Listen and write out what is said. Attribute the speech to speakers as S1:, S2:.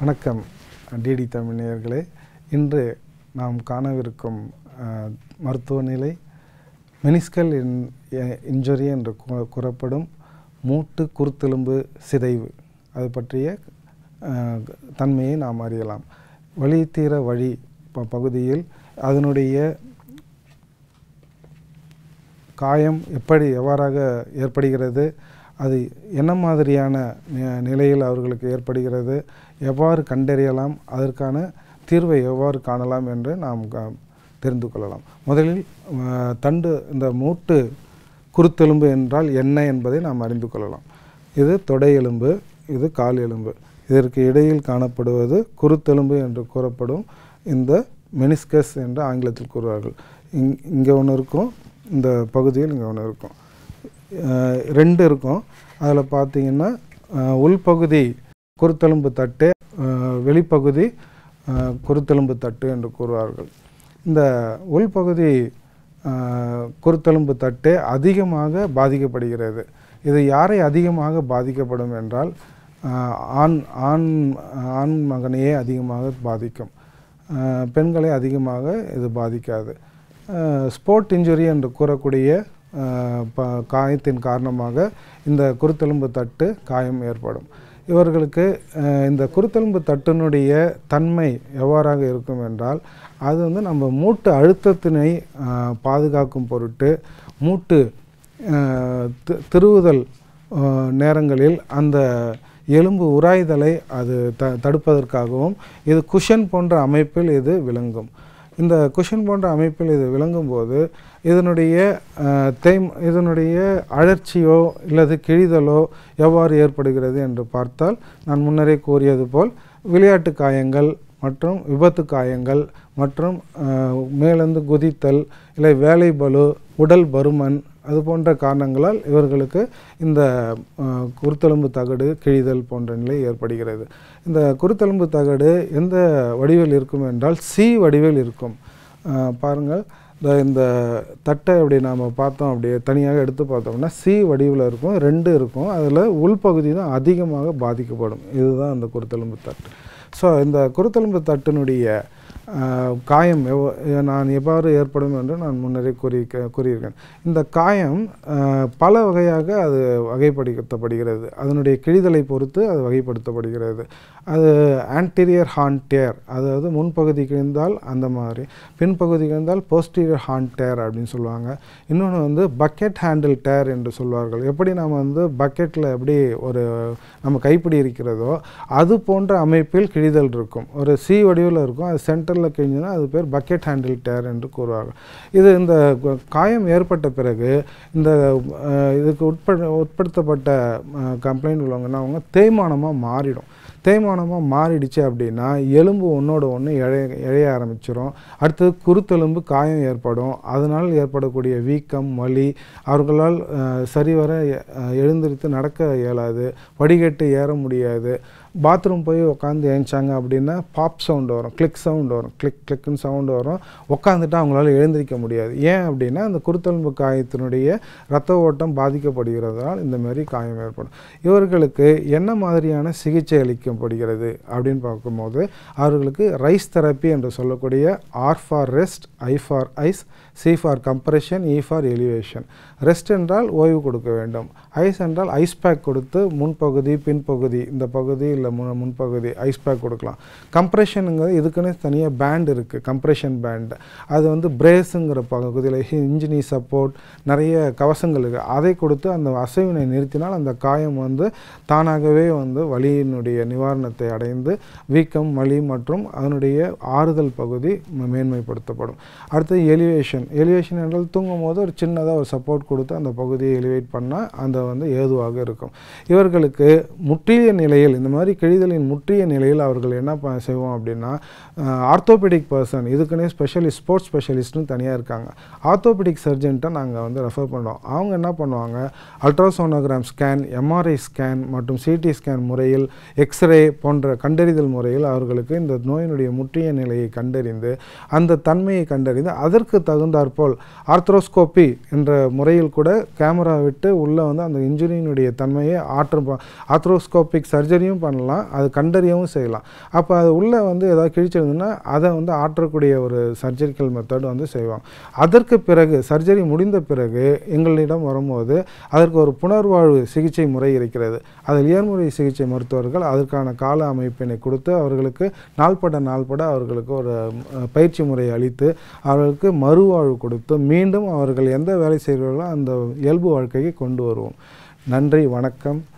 S1: வணக்கம் டிடி தமிழ் நேயர்களே இன்று நாம் காணவிருக்கும் அஹ், மருத்துவ நிலை மெனிஸ்கல் இன் இன்ஜுரி என்று கூ- கூறப்படும் மூட்டு குருத்தெலும்பு சிதைவு அது பற்றிய அஹ், தன்மையை நாம் அறியலாம் வழித்தீர வழி ப- பகுதியில் அதனுடைய காயம் எப்படி எவ்வாறாக ஏற்படுகிறது அது என்ன மாதிரியான நி- நிலையில் அவர்களுக்கு ஏற்படுகிறது எவ்வாறு கண்டறியலாம் அதற்கான தீர்வை எவ்வாறு காணலாம் என்று நாம் க- தெரிந்து கொள்ளலாம் முதலில் அஹ், தண்டு இந்த மூட்டு குருத்தெலும்பு என்றால் என்ன என்பதை நாம் அறிந்து கொள்ளலாம் இது தொடை எலும்பு இது கால் எலும்பு இதற்கு இடையில் காணப்படுவது குருத்தெலும்பு என்று கூறப்படும் இந்த மெனிஸ்கஸ் என்று ஆங்கிலத்தில் கூறுவார்கள் இங் இங்கே ஒன்று இருக்கும் இந்த பகுதியில் இங்கே ஒன்று இருக்கும் அஹ் ரெண்டு இருக்கும் அதில் பார்த்தீங்கன்னா அஹ் உள்பகுதி குருத்தெலும்பு தட்டு அஹ் வெளிப்பகுதி அஹ் குருத்தெலும்பு தட்டு என்று கூறுவார்கள் இந்த உள்பகுதி அஹ் குருத்தெலும்பு தட்டு அதிகமாக பாதிக்கப்படுகிறது இது யாரை அதிகமாக பாதிக்கப்படும் என்றால் அஹ் ஆண் ஆண் ஆண் மகனையே அதிகமாக பாதிக்கும் அஹ் பெண்களை அதிகமாக இது பாதிக்காது ஸ்போர்ட் இன்ஜுரி என்று கூறக்கூடிய அஹ், ப காயத்தின் காரணமாக இந்த குருத்தெலும்பு தட்டு காயம் ஏற்படும் இவர்களுக்கு அஹ், இந்த குருத்தெலும்பு தட்டினுடைய தன்மை எவ்வாறாக இருக்கும் என்றால் அது வந்து நம்ம மூட்டு அழுத்தத்தினை அஹ், பாதுகாக்கும் பொருட்டு மூட்டு அஹ், தி- திருவுதல் அஹ், நேரங்களில் அந்த எலும்பு உராய்தலை அது த தடுப்பதற்காகவும் இது குஷன் போன்ற அமைப்பில் இது விளங்கும் இந்த குஷன் போன்ற அமைப்பில் இது விளங்கும்போது இதனுடைய அஹ், தேய்ம் இதனுடைய அழற்சியோ இல்லது கிழிதலோ எவ்வாறு ஏற்படுகிறது என்று பார்த்தால் நான் முன்னரே கூறியது போல் விளையாட்டு காயங்கள் மற்றும் விபத்து காயங்கள் மற்றும் அஹ், மேலிருந்து குதித்தல் இல்லை வேலை பளு உடல் பருமன் அது போன்ற காரணங்களால் இவர்களுக்கு இந்த அஹ், குருத்தெலும்பு தகடு கிழிதல் போன்ற நிலை ஏற்படுகிறது இந்த குருத்தெலும்பு தகடு எந்த வடிவில் இருக்கும் என்றால் சி வடிவில் இருக்கும் அஹ், பாருங்கள் இந்த இந்த தட்டை அப்படி நாம் பார்த்தோம் அப்படியே தனியாக எடுத்து பார்த்தோம்னா சி வடிவில் இருக்கும் ரெண்டு இருக்கும் அதில் உள்பகுதி தான் அதிகமாக பாதிக்கப்படும் இதுதான் அந்த குருத்தெலும்பு தட்டு ஸோ இந்த குருத்தெலும்பு தட்டினுடைய அஹ், காயம் எவ்வ நான் எவ்வாறு ஏற்படும் என்று நான் முன்னரே கூறி கூறியிருக்கேன் இந்த காயம் அஹ், பல வகையாக அது வகைப்படுத்தப்படுகிறது அதனுடைய கிழிதலை பொறுத்து அது வகைப்படுத்தப்படுகிறது அது ஆன்டீரியர் ஹான்டேர் அதாவது முன்பகுதி கிழிந்தால் அந்த மாதிரி பின்பகுதி கிழிந்தால் போஸ்டீரியர் ஹான்டேர் அப்படின்னு சொல்லுவாங்க இன்னொன்று வந்து பக்கெட் ஹேண்டில் டேர் என்று சொல்வார்கள் எப்படி நாம் வந்து பக்கெட்டில் எப்படி ஒரு நம்ம கைப்பிடி இருக்கிறதோ அது போன்ற அமைப்பில் கிழிதல் இருக்கும் ஒரு சி வடிவில் இருக்கும் அது சென்டரில் கிழிஞ்சுன்னா அது பேர் பக்கெட் ஹேண்டில் டேர் என்று கூறுவார்கள் இது இந்த கு- காயம் ஏற்பட்ட பிறகு இந்த அஹ், இதுக்கு உட்பட உட்படுத்தப்பட்ட கம்ப்ளைண்ட் உள்ளவங்கன்னா அவங்க தேய்மானமாக மாறிடும் தேய்மானமாக மாறிடுச்சு அப்படின்னா எலும்பு ஒன்றோட ஒன்று இழைய இழைய ஆரம்பிச்சிரும் அடுத்தது குருத்தெலும்பு காயம் ஏற்படும் அதனால் ஏற்படக்கூடிய வீக்கம் வலி அவர்களால் அஹ், சரிவர அஹ், எழுந்திருத்து நடக்க இயலாது படிக்கட்டு ஏற முடியாது பாத்ரூம் போய் உட்காந்து ஏஞ்சாங்க அப்படின்னா பாப் சவுண்டு வரும் கிளிக் சவுண்டு வரும் கிளிக் கிளிக்குன்னு சவுண்டு வரும் உட்காந்துட்டு அவங்களால எழுந்திருக்க முடியாது ஏன் அப்படின்னா அந்த குருத்தெலும்பு காயத்தினுடைய இரத்த ஓட்டம் பாதிக்கப்படுகிறதால் இந்த மாதிரி காயம் ஏற்படும் இவர்களுக்கு என்ன மாதிரியான சிகிச்சை அளிக்கப்படுகிறது அப்படின்னு பார்க்கும்போது அவர்களுக்கு ரைஸ் தெரப்பி என்று சொல்லக்கூடிய R for rest I for ice C for compression E for elevation rest என்றால் ஓய்வு கொடுக்க வேண்டும் ஐஸ் என்றால் ஐஸ் பேக் கொடுத்து முன்பகுதி பின்பகுதி இந்த பகுதி இல்லை முன் முன்பகுதி ஐஸ் பேக் கொடுக்கலாம் கம்ப்ரெஷனுங்கிறது இதுக்குன்னு தனியாக பேண்ட் இருக்குது கம்ப்ரெஷன் பேண்ட் அது வந்து பிரேஸுங்கிற பகுதியில் இன்ஜினி சப்போர்ட் நிறைய கவசங்கள் இருக்குது அதை கொடுத்து அந்த அசைவினை நிறுத்தினால் அந்த காயம் வந்து தானாகவே வந்து வலியினுடைய நிவாரணத்தை அடைந்து வீக்கம் வலி மற்றும் அதனுடைய ஆறுதல் பகுதி ம- மேன்மைப்படுத்தப்படும் அடுத்தது எலிவேஷன் எலிவேஷன் என்றால் தூங்கும் போது ஒரு சின்னதாக ஒரு சப்போர்ட் கொடுத்து அந்த பகுதியை எலிவேட் பண்ணால் அந்த வந்து ஏதுவாக இருக்கும் இவர்களுக்கு முற்றிய நிலையில் இந்த மாதிரி கிழிதலின் முற்றிய நிலையில் அவர்கள் என்ன ப- செய்வோம் அப்படின்னா ஆர்த்தோபெடிக் பர்சன் இதுக்குன்னே ஸ்பெஷலிஸ்ட் ஸ்போர்ட்ஸ் ஸ்பெஷலிஸ்ட்னு தனியாக இருக்காங்க ஆர்த்தோபெடிக் சர்ஜன்ட்டை நாங்கள் வந்து ரெஃபர் பண்ணுறோம் அவங்க என்ன பண்ணுவாங்க அல்ட்ராசோனோகிராம் ஸ்கேன் எம்ஆர்ஐ ஸ்கேன் மற்றும் சிடி ஸ்கேன் முறையில் எக்ஸ்ரே போன்ற கண்டறிதல் முறையில் அவர்களுக்கு இந்த நோயினுடைய முற்றிய நிலையை கண்டறிந்து அந்த தன்மையை கண்டறிந்து அதற்கு தகுந்த தகுந்தாற்போல் ஆர்த்ரோஸ்கோப்பி என்ற முறையில் கூட கேமரா விட்டு உள்ளே வந்து அந்த இன்ஜுரியினுடைய தன்மையை ஆற்று ஆர்த்ரோஸ்கோபிக் சர்ஜரியும் பண்ணலாம் அது கண்டறியவும் செய்யலாம் அப்போ அது உள்ளே வந்து ஏதாவது கிழிச்சிருந்ததுன்னா அதை வந்து ஆற்றக்கூடிய ஒரு சர்ஜரிக்கல் மெத்தட் வந்து செய்வோம் அதற்கு பிறகு சர்ஜரி முடிந்த பிறகு எங்களிடம் வரும்போது அதற்கு ஒரு புனர்வாழ்வு சிகிச்சை முறை இருக்கிறது அதில் இயன்முறை சிகிச்சை மருத்துவர்கள் அதற்கான கால அமைப்பினை கொடுத்து அவர்களுக்கு நாள்பட நாள்பட அவர்களுக்கு ஒரு அஹ், பயிற்சி முறை அளித்து அவர்களுக்கு மறுவாழ்வு கொடுத்து மீண்டும் அவர்கள் எந்த வேலை செய்கிறார்களோ அந்த இயல்பு வாழ்க்கைக்கு கொண்டு வருவோம் நன்றி வணக்கம்